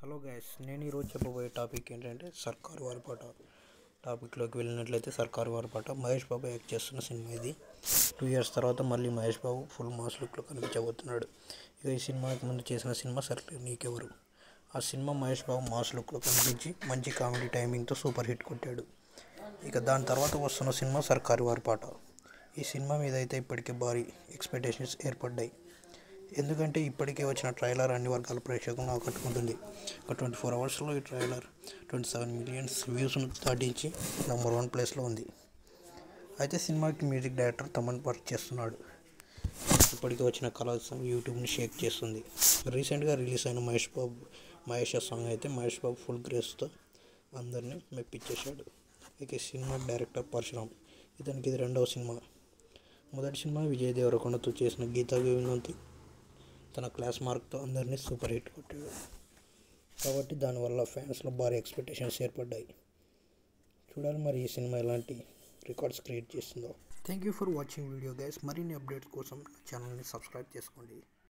hello guys నేను ఈరోజు చెప్పబోయే టాపిక్ ఏంటంటే సర్కారు వారి పాట టాపిక్లోకి వెళ్ళినట్లయితే సర్కారు వారి పాట మహేష్ బాబు యాక్ట్ చేస్తున్న సినిమా ఇది టూ ఇయర్స్ తర్వాత మళ్ళీ మహేష్ బాబు ఫుల్ మాస్ లుక్లో కనిపించబోతున్నాడు ఇక ఈ సినిమాకి ముందు చేసిన సినిమా సర్లే నీకెవరు ఆ సినిమా మహేష్ బాబు మాస్ లుక్లో కనిపించి మంచి కామెడీ టైమింగ్తో సూపర్ హిట్ కొట్టాడు ఇక దాని తర్వాత వస్తున్న సినిమా సర్కారు వారి పాట ఈ సినిమా మీద అయితే ఇప్పటికే భారీ ఎక్స్పెక్టేషన్స్ ఏర్పడ్డాయి ఎందుకంటే ఇప్పటికే వచ్చిన ట్రైలర్ అన్ని వర్గాల ప్రేక్షకులను ఆకట్టుకుంటుంది ఒక ట్వంటీ ఫోర్ అవర్స్లో ఈ ట్రైలర్ ట్వంటీ సెవెన్ మిలియన్స్ వ్యూస్ను దాటించి నెంబర్ వన్ ప్లేస్లో ఉంది అయితే సినిమాకి మ్యూజిక్ డైరెక్టర్ తమన్ వర్క్ చేస్తున్నాడు ఇప్పటికే వచ్చిన కలర్స్ యూట్యూబ్ని షేక్ చేస్తుంది రీసెంట్గా రిలీజ్ అయిన మహేష్ బాబు మహేష్ సాంగ్ అయితే మహేష్ బాబు ఫుల్ గ్రేస్తో అందరినీ మెప్పించేశాడు ఇక ఈ సినిమా డైరెక్టర్ పరశురామ్ ఇతనికి ఇది రెండవ సినిమా మొదటి సినిమా విజయ్ దేవరకొండతో చేసిన గీతా గోవిందంతో తన క్లాస్ మార్క్తో అందరినీ సూపర్ హిట్ కొట్టాడు కాబట్టి దానివల్ల ఫ్యాన్స్లో భారీ ఎక్స్పెక్టేషన్స్ ఏర్పడ్డాయి చూడాలి మరి ఈ సినిమా ఎలాంటి రికార్డ్స్ క్రియేట్ చేస్తుందో thank you for watching video guys మరిన్ని అప్డేట్స్ కోసం ఛానల్ని సబ్స్క్రైబ్ చేసుకోండి